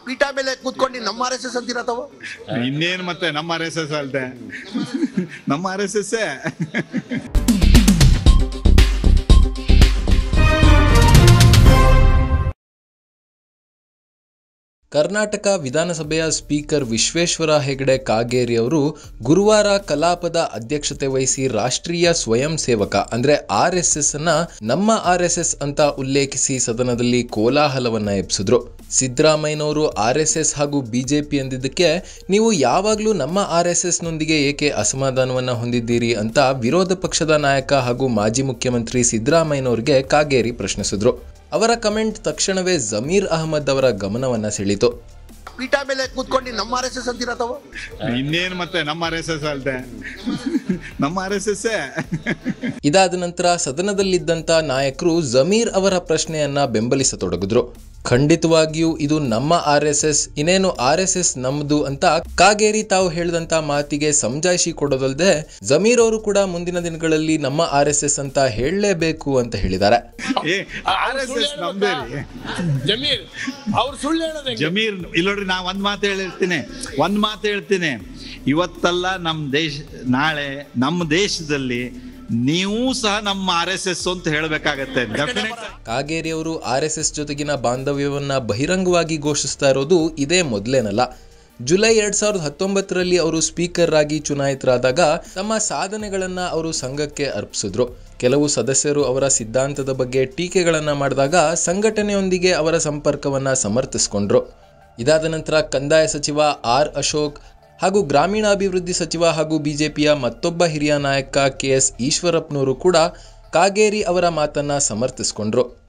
ಪೀಠ ಮೇಲೆ ಕೂತ್ಕೊಂಡು ನಮ್ಮ ಆರ್ ಎಸ್ ಎಸ್ ಅಂತಿರತ್ತವ ಇನ್ನೇನು ಮತ್ತೆ ನಮ್ಮ ಆರ್ ಎಸ್ ಎಸ್ ಅಲ್ದೆ ನಮ್ಮ ಆರ್ ಎಸ್ ಎಸ್ ಕರ್ನಾಟಕ ವಿಧಾನಸಭೆಯ ಸ್ಪೀಕರ್ ವಿಶ್ವೇಶ್ವರ ಹೆಗಡೆ ಕಾಗೇರಿ ಅವರು ಗುರುವಾರ ಕಲಾಪದ ಅಧ್ಯಕ್ಷತೆ ವಹಿಸಿ ರಾಷ್ಟ್ರೀಯ ಸ್ವಯಂ ಸೇವಕ ಅಂದ್ರೆ ಆರ್ ಎಸ್ ಎಸ್ ಅನ್ನ ನಮ್ಮ ಆರ್ ಎಸ್ ಎಸ್ ಅಂತ ಉಲ್ಲೇಖಿಸಿ ಸದನದಲ್ಲಿ ಕೋಲಾಹಲವನ್ನ ಎಬ್ಸಿದ್ರು ಸಿದ್ದರಾಮಯ್ಯನವರು ಆರ್ ಎಸ್ ಎಸ್ ಹಾಗೂ ಬಿಜೆಪಿ ಅಂದಿದ್ದಕ್ಕೆ ನೀವು ಯಾವಾಗಲೂ ನಮ್ಮ ಆರ್ ಎಸ್ ಎಸ್ ನೊಂದಿಗೆ ಏಕೆ ಅಸಮಾಧಾನವನ್ನ ಹೊಂದಿದ್ದೀರಿ ಅಂತ ವಿರೋಧ ಪಕ್ಷದ ನಾಯಕ ಹಾಗೂ ಮಾಜಿ ಮುಖ್ಯಮಂತ್ರಿ ಸಿದ್ದರಾಮಯ್ಯನವರಿಗೆ ಕಾಗೇರಿ ಪ್ರಶ್ನಿಸಿದ್ರು ಅವರ ಕಮೆಂಟ್ ತಕ್ಷಣವೇ ಜಮೀರ್ ಅಹಮದ್ ಅವರ ಗಮನವನ್ನ ಸೆಳೀತು ಪೀಠ ಮೇಲೆ ಕೂತ್ಕೊಂಡು ನಮ್ಮ ಆರ್ ಎಸ್ ಎಸ್ ಅಂತಿರತ್ತವ ಇನ್ನೇನು ಮತ್ತೆ ನಮ್ಮ ಆರ್ ಎಸ್ ಎಸ್ ಅಲ್ದೆ ನಮ್ಮ ಆರ್ ಎಸ್ ಎಸ್ ಇದಾದ ನಂತರ ಸದನದಲ್ಲಿದ್ದಂಥ ನಾಯಕರು ಜಮೀರ್ ಅವರ ಪ್ರಶ್ನೆಯನ್ನ ಬೆಂಬಲಿಸತೊಡಗಿದ್ರು ಖಂಡಿತವಾಗಿಯೂ ಇದು ನಮ್ಮ ಆರ್ ಎಸ್ ಎಸ್ ಇನ್ನೇನು ಆರ್ ಎಸ್ ಎಸ್ ನಮ್ದು ಅಂತ ಕಾಗೇರಿ ತಾವು ಹೇಳಿದಂತ ಮಾತಿಗೆ ಸಮಜಾಯಿಷಿ ಕೊಡೋದಲ್ಲದೆ ಜಮೀರ್ ಅವರು ಕೂಡ ಮುಂದಿನ ದಿನಗಳಲ್ಲಿ ನಮ್ಮ ಆರ್ ಎಸ್ ಎಸ್ ಅಂತ ಹೇಳಲೇಬೇಕು ಅಂತ ಹೇಳಿದ್ದಾರೆ ಏ ಆರ್ ಎಸ್ ಎಸ್ ನಮ್ದೇ ರೀ ಜಮೀರ್ ಅವ್ರು ಸುಳ್ಳು ಹೇಳೋದು ಜಮೀರ್ ಇಲ್ಲೋಡ್ರಿ ನಾ ಒಂದ್ ಮಾತು ಹೇಳಿರ್ತೀನಿ ಒಂದ್ ಮಾತು ಹೇಳ್ತೀನಿ ಇವತ್ತಲ್ಲ ನಮ್ಮ ದೇಶ ನಾಳೆ ನಮ್ಮ ದೇಶದಲ್ಲಿ ನೀವು ಸಹ ನಮ್ಮ ಆರ್ ಎಸ್ ಎಸ್ ಅಂತ ಹೇಳ್ಬೇಕಾಗತ್ತೆ ಡೆಫಿನೆಟ್ ಕಾಗೇರಿ ಅವರು ಆರ್ ಎಸ್ ಎಸ್ ಜೊತೆಗಿನ ಬಾಂಧವ್ಯವನ್ನ ಬಹಿರಂಗವಾಗಿ ಘೋಷಿಸ್ತಾ ಇರೋದು ಇದೇ ಮೊದಲೇನಲ್ಲ ಜುಲೈ ಎರಡ್ ಸಾವಿರದ ಹತ್ತೊಂಬತ್ತರಲ್ಲಿ ಅವರು ಸ್ಪೀಕರ್ ಆಗಿ ಚುನಾಯಿತರಾದಾಗ ತಮ್ಮ ಸಾಧನೆಗಳನ್ನ ಅವರು ಸಂಘಕ್ಕೆ ಅರ್ಪಿಸಿದ್ರು ಕೆಲವು ಸದಸ್ಯರು ಅವರ ಸಿದ್ಧಾಂತದ ಬಗ್ಗೆ ಟೀಕೆಗಳನ್ನ ಮಾಡಿದಾಗ ಸಂಘಟನೆಯೊಂದಿಗೆ ಅವರ ಸಂಪರ್ಕವನ್ನ ಸಮರ್ಥಿಸಿಕೊಂಡ್ರು ಇದಾದ ನಂತರ ಕಂದಾಯ ಸಚಿವ ಆರ್ ಅಶೋಕ್ ಹಾಗೂ ಗ್ರಾಮೀಣಾಭಿವೃದ್ಧಿ ಸಚಿವ ಹಾಗೂ ಬಿಜೆಪಿಯ ಮತ್ತೊಬ್ಬ ಹಿರಿಯ ನಾಯಕ ಕೆ ಎಸ್ ಈಶ್ವರಪ್ಪನವರು ಕೂಡ ಕಾಗೇರಿ ಅವರ ಮಾತನ್ನ ಸಮರ್ಥಿಸಿಕೊಂಡ್ರು